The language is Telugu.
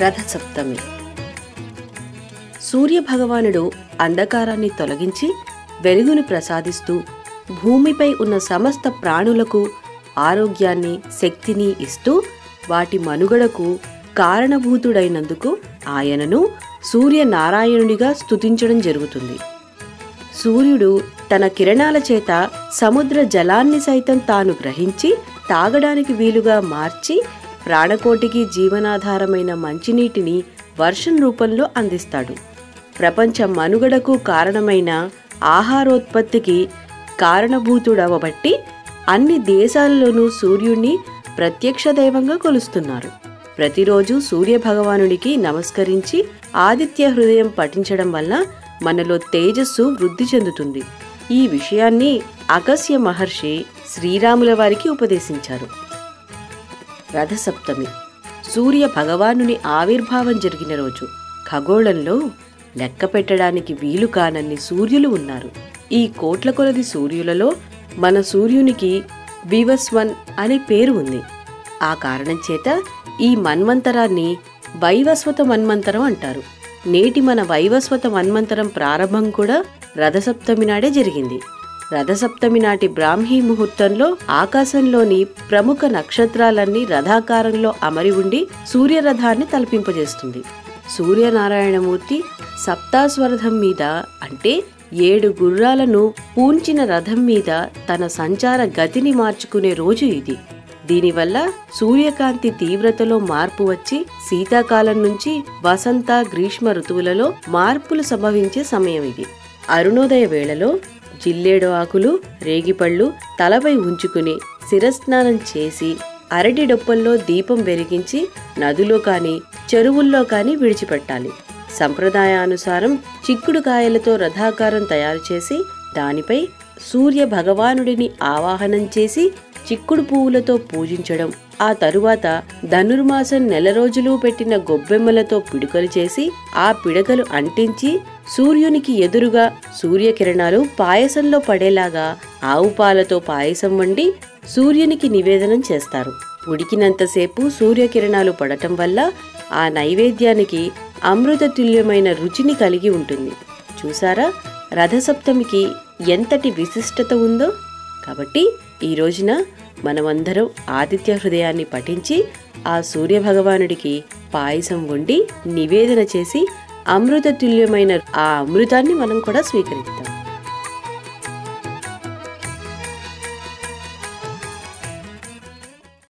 రథసప్తమి సూర్య భగవానుడు అంధకారాన్ని తొలగించి వెలుగును ప్రసాదిస్తూ భూమిపై ఉన్న సమస్త ప్రాణులకు ఆరోగ్యాన్ని శక్తిని ఇస్తూ వాటి మనుగడకు కారణభూతుడైనందుకు ఆయనను సూర్యనారాయణుడిగా స్తుతించడం జరుగుతుంది సూర్యుడు తన కిరణాల చేత సముద్ర జలాన్ని సైతం తాను గ్రహించి తాగడానికి వీలుగా మార్చి ప్రాణకోటికి జీవనాధారమైన మంచినీటిని వర్షం రూపంలో అందిస్తాడు ప్రపంచ మనుగడకు కారణమైన ఆహారోత్పత్తికి కారణభూతుడవబట్టి అన్ని దేశాల్లోనూ సూర్యుణ్ణి ప్రత్యక్ష దైవంగా కొలుస్తున్నారు ప్రతిరోజు సూర్య భగవానుడికి నమస్కరించి ఆదిత్య హృదయం పఠించడం వల్ల మనలో తేజస్సు వృద్ధి చెందుతుంది ఈ విషయాన్ని అగస్య మహర్షి శ్రీరాముల వారికి ఉపదేశించారు రథసప్తమి సూర్య భగవానుని ఆవిర్భావం జరిగిన రోజు ఖగోళంలో లెక్క పెట్టడానికి వీలు కానన్ని సూర్యులు ఉన్నారు ఈ కోట్ల కొలది సూర్యులలో మన సూర్యునికి వివస్వన్ అనే పేరు ఉంది ఆ కారణం చేత ఈ మన్వంతరాన్ని వైవస్వత మన్వంతరం అంటారు నేటి మన వైవస్వత మన్వంతరం ప్రారంభం కూడా రథసప్తమి నాడే జరిగింది రథసప్తమి నాటి బ్రాహ్మీ ముహూర్తంలో ఆకాశంలోని ప్రముఖ నక్షత్రాలన్నీ రథాకారంలో అమరి ఉండి సూర్యరథాన్ని తలపింపజేస్తుంది సూర్యనారాయణమూర్తి సప్తాస్వరథం మీద అంటే ఏడు గుర్రాలను పూంచిన రథం మీద తన సంచార గతిని మార్చుకునే రోజు ఇది దీనివల్ల సూర్యకాంతి తీవ్రతలో మార్పు వచ్చి శీతాకాలం నుంచి వసంత గ్రీష్మ ఋతువులలో మార్పులు సంభవించే సమయం ఇది అరుణోదయ వేళలో జిల్లేడు ఆకులు రేగిపళ్ళు తలపై ఉంచుకుని శిరస్నానం చేసి అరటి డొప్పల్లో దీపం వెలిగించి నదిలో కాని చెరువుల్లో కాని విడిచిపెట్టాలి సంప్రదాయానుసారం చిక్కుడు కాయలతో రథాకారం తయారు చేసి దానిపై సూర్య భగవానుడిని ఆవాహనం చేసి చిక్కుడు పువ్వులతో పూజించడం ఆ తరువాత ధనుర్మాసం నెల రోజులు పెట్టిన గొబ్బెమ్మలతో పిడుకలు చేసి ఆ పిడకలు అంటించి సూర్యునికి ఎదురుగా సూర్యకిరణాలు పాయసంలో పడేలాగా ఆవు పాలతో పాయసం వండి సూర్యునికి నివేదనం చేస్తారు ఉడికినంతసేపు సూర్యకిరణాలు పడటం వల్ల ఆ నైవేద్యానికి అమృతతుల్యమైన రుచిని కలిగి ఉంటుంది చూసారా రథసప్తమికి ఎంతటి విశిష్టత ఉందో కాబట్టి ఈ రోజున మనమందరం ఆదిత్య హృదయాన్ని పఠించి ఆ సూర్య భగవానుడికి పాయసం వండి నివేదన చేసి అమృతతుల్యమైన ఆ అమృతాన్ని మనం కూడా స్వీకరిద్దాం